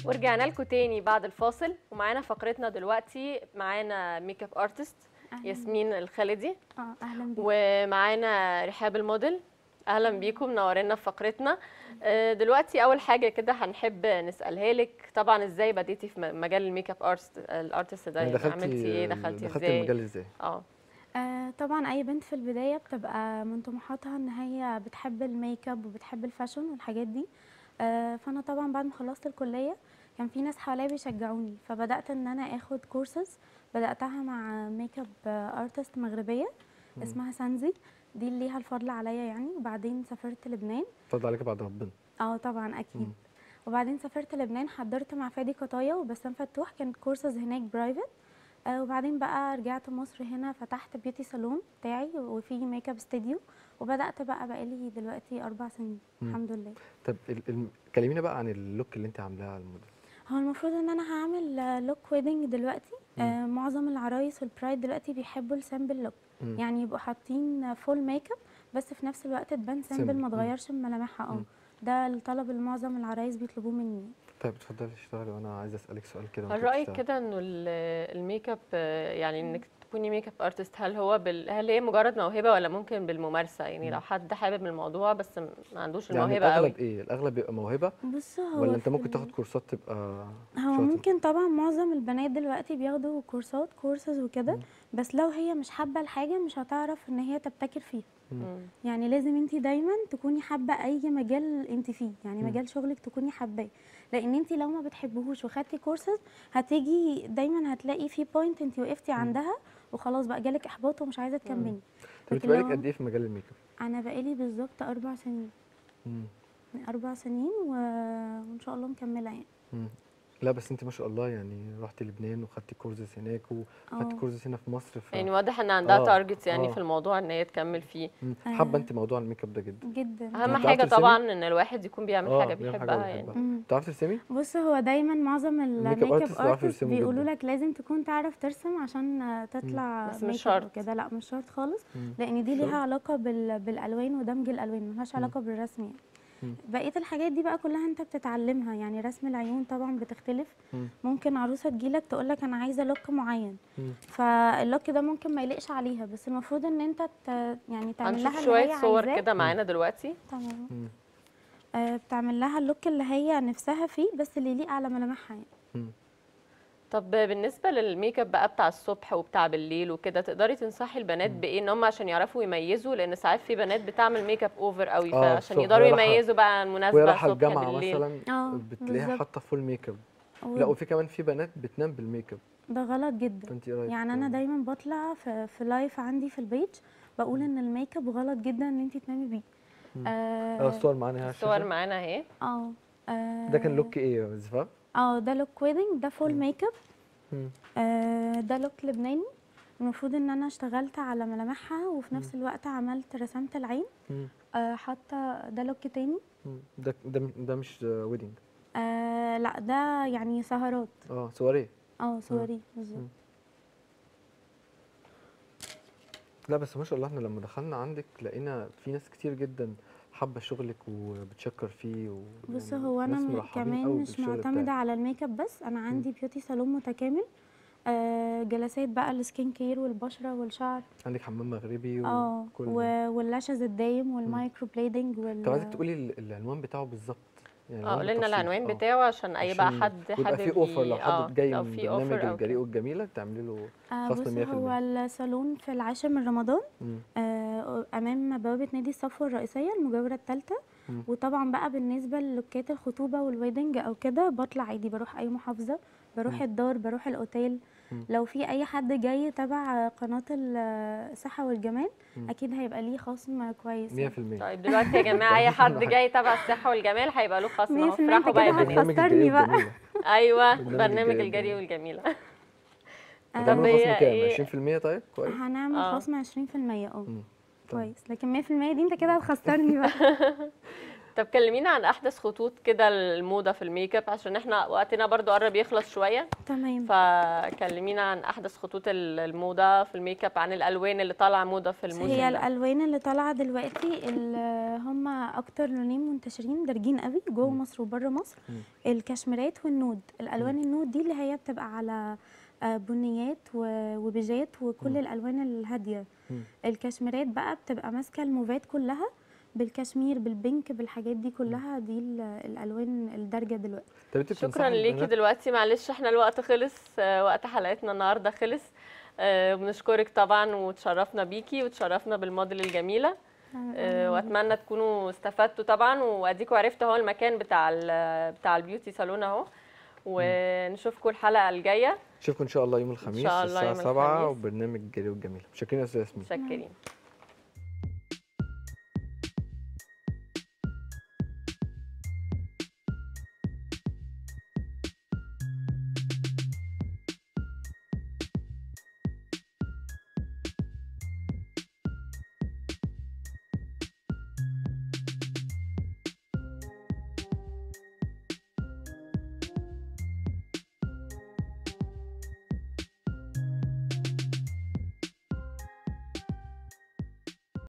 ورجعنا لكم تاني بعد الفاصل ومعانا فقرتنا دلوقتي معانا ميك اب ارتست أهلاً ياسمين الخالدي اه اهلا بيك ومعانا رحاب الموديل اهلا بيكم منورينا في فقرتنا آه، دلوقتي اول حاجه كده هنحب نسالها لك طبعا ازاي بديتي في م- مجال الميك اب ارتست الارتست ده يعني يعني دخلتي عملتي ايه دخلتي دخلتي ازاي المجال ازاي؟ اه آه طبعا اي بنت في البدايه بتبقى من طموحاتها ان هي بتحب الميك اب وبتحب الفاشن والحاجات دي آه فانا طبعا بعد ما خلصت الكليه كان في ناس حواليا بيشجعوني فبدات ان انا اخد كورسز بداتها مع ميك اب ارتست مغربيه مم. اسمها سانزي دي اللي ليها الفضل عليا يعني وبعدين سافرت لبنان اتفضل عليك بعد ربنا اه طبعا اكيد مم. وبعدين سافرت لبنان حضرت مع فادي قطايا وبسام فتوح كانت كورسز هناك برايفت آه وبعدين بقى رجعت مصر هنا فتحت بيوتي صالون بتاعي وفي ميك اب استوديو وبدات بقى بقالي دلوقتي اربع سنين مم. الحمد لله طب ال- ال- كلمينا بقى عن اللوك اللي انت عاملاه على الموديل هو المفروض ان انا هعمل آه، لوك ويدنج دلوقتي مم. آه معظم العرايس والبرايد دلوقتي بيحبوا السامبل لوك مم. يعني يبقوا حاطين فول ميك اب بس في نفس الوقت تبان سامبل سامبل، ما مم. تغيرش من ملامحها اه مم. ده الطلب اللي معظم العرايس بيطلبوه مني طيب اتفضلي اشتغلي وانا عايز اسالك سؤال كده هل وانت رايك بتشتغلي. كده انه ال- الميك اب آه، يعني انك تكوني ميك اب ارتست هل هو بال... هل هي مجرد موهبه ولا ممكن بالممارسه يعني لو مم. حد حابب الموضوع بس م- ما عندوش يعني الموهبه قوي الاغلب ايه؟ الاغلب بيبقى موهبه بص هو ولا انت في ممكن ال- تاخد كورسات تبقى هو شاطر؟ ممكن طبعا معظم البنات دلوقتي بياخدوا كورسات كورسز وكده مم. بس لو هي مش حابه الحاجه مش هتعرف ان هي تبتكر فيها مم. يعني لازم انت دايما تكوني حابه اي مجال انت فيه يعني مم. مجال شغلك تكوني حباه لان انت لو ما بتحبهوش وخدتي كورسز هتيجي دايما هتلاقي في بوينت انت وقفتي مم. عندها وخلاص بقى جالك احباط ومش عايزه تكملي طب انت لكن بقالك لو- قد ايه في مجال الميك اب؟ انا بقالي بالظبط اربع سنين مم. اربع سنين و... وان شاء الله مكمله يعني مم. لا بس انت ما شاء الله يعني رحتي لبنان وخدتي كورسز هناك وخدتي اه كورسز هنا في مصر ف... يعني واضح ان عندها آه، تارجتس يعني آه. في الموضوع ان هي تكمل فيه مم. آه. حابه انت موضوع الميك اب ده جدا جدا اهم بتعرفي حاجه ترسمي؟ طبعا ان الواحد يكون بيعمل اه حاجه بيعمل بيحبها يعني بيحبها. مم. بتعرفي ترسمي؟ بص هو دايما معظم الميك اب الميك اب artists بيعرفوا ارتست يرسموا بيقولوا جداً. لك لازم تكون تعرف ترسم عشان آه، تطلع بس مش ميك اب شرط. وكده لا مش شرط خالص مم. لان دي شرط؟ ليها علاقه بال... بالالوان ودمج الالوان ملهاش مم. علاقه بالرسم يعني مم. بقيه الحاجات دي بقى كلها انت بتتعلمها يعني رسم العيون طبعا بتختلف مم. ممكن عروسه تجيلك تقولك انا عايزه لوك معين مم. فاللوك ده ممكن ما يليقش عليها بس المفروض ان انت ت... يعني تعمل لها هنشوف اللي شويه هي صور عايزاه. كده معانا دلوقتي تمام مم. آه بتعمل لها اللوك اللي هي نفسها فيه بس اللي يليق على ملامحها يعني مم. طب بالنسبه للميك اب بقى بتاع الصبح وبتاع بالليل وكده تقدري تنصحي البنات مم. بايه ان هم عشان يعرفوا يميزوا لان ساعات في بنات بتعمل ميك اب اوفر قوي آه، فعشان الصبح يقدروا وهي رايحة- يميزوا بقى وهي المناسبه رايحه الصبح الجامعه بالليل مثلا اه بتلاقيها بالظبط. حاطه فول ميك اب و- لا وفي كمان في بنات بتنام بالميك اب ده غلط جدا فانت ايه رايك يعني انا دايما بطلع في, في لايف عندي في البيج بقول ان الميك اب غلط جدا ان انت تنامي بيه مم. اه اه الصور معانا هنا على الصور الشاشة. معانا اهي اه آه، ده كان لوك ايه يا زفاف؟ اه ده لوك ويدنج ده فول مم. ميك اب مم. آه ده لوك لبناني المفروض ان انا اشتغلت على ملامحها وفي نفس الوقت عملت رسمت العين مم. آه حاطه ده لوك تاني مم. ده ده ده مش ويدنج آه لا ده يعني سهرات اه سواريه اه سوري بالظبط مم. لا بس ما شاء الله احنا لما دخلنا عندك لقينا في ناس كتير جدا حابه شغلك وبتشكر فيه و بص يعني هو انا ناس م- مرحبين كمان قوي مش بالشغل معتمده بتاعك. على الميك اب بس انا عندي بيوتي صالون متكامل آه جلسات بقى السكين كير والبشره والشعر عندك حمام مغربي اه وكل ده. و- واللاشز الدايم والمايكرو بليدنج وال طب عايزك تقولي ال- العنوان بتاعه بالظبط يعني اه عنوان قولي لنا بالتفصيل. العنوان آه. بتاعه عشان اي بقى عشان حد ويبقى حابب في اوفر لو ي- آه، حد جاي لو من في برنامج اوفر او الجريء كده والجميله تعملي له آه خصم بص 100%. هو الصالون في العاشر من رمضان مم. آه امام بوابه نادي الصفوه الرئيسيه المجاوره الثالثه مم. وطبعا بقى بالنسبه للوكات الخطوبه والويدنج او كده بطلع عادي بروح اي محافظه بروح مم. الدار بروح الاوتيل مم. لو في اي حد جاي تبع قناه الصحه والجمال مم. اكيد هيبقى ليه خصم كويس 100% يعني. طيب دلوقتي يا جماعه اي حد جاي تبع الصحه والجمال هيبقى له خصم اهو 100% انت افرحوا بقى كده يا بنات. برنامج هتخسرني الجريء بقى. والجميله ايوه برنامج برنامج الجري الجري والجميل. والجميله آه، هتعملوا هي خصم كام؟ إيه؟ 20% طيب كويس هنعمل آه. خصم 20% اه مم. طيب. كويس لكن 100% دي انت كده هتخسرني بقى طب كلمينا عن احدث خطوط كده الموضه في الميك اب عشان احنا وقتنا برضو قرب يخلص شويه تمام فكلمينا عن احدث خطوط ال- الموضه في الميك اب عن الالوان اللي طالعه موضه في الموسم هي ده الالوان اللي طالعه دلوقتي اللي هم اكتر لونين منتشرين دارجين قوي جوه مم. مصر وبره مصر مم. الكشميرات والنود الالوان النود دي اللي هي بتبقى على آه، بنيات و- وبيجات وكل مم. الالوان الهاديه مم. الكشميرات بقى بتبقى ماسكه الموفات كلها بالكشمير بالبينك بالحاجات دي كلها دي ال- الالوان الدارجه دلوقتي طب انت شكرا بتنصحي ليكي البنات- دلوقتي معلش احنا الوقت خلص آه، وقت حلقتنا النهارده خلص آه، بنشكرك طبعا وتشرفنا بيكي وتشرفنا بالموديل الجميله آه، واتمنى تكونوا استفدتوا طبعا واديكوا عرفتوا اهو المكان بتاع ال- بتاع البيوتي صالون اهو ونشوفكم الحلقه الجايه نشوفكم ان شاء الله يوم الخميس الله الساعه يوم 7 الخميس. وبرنامج الجري والجميل متشكرين يا استاذ ياسمين متشكرين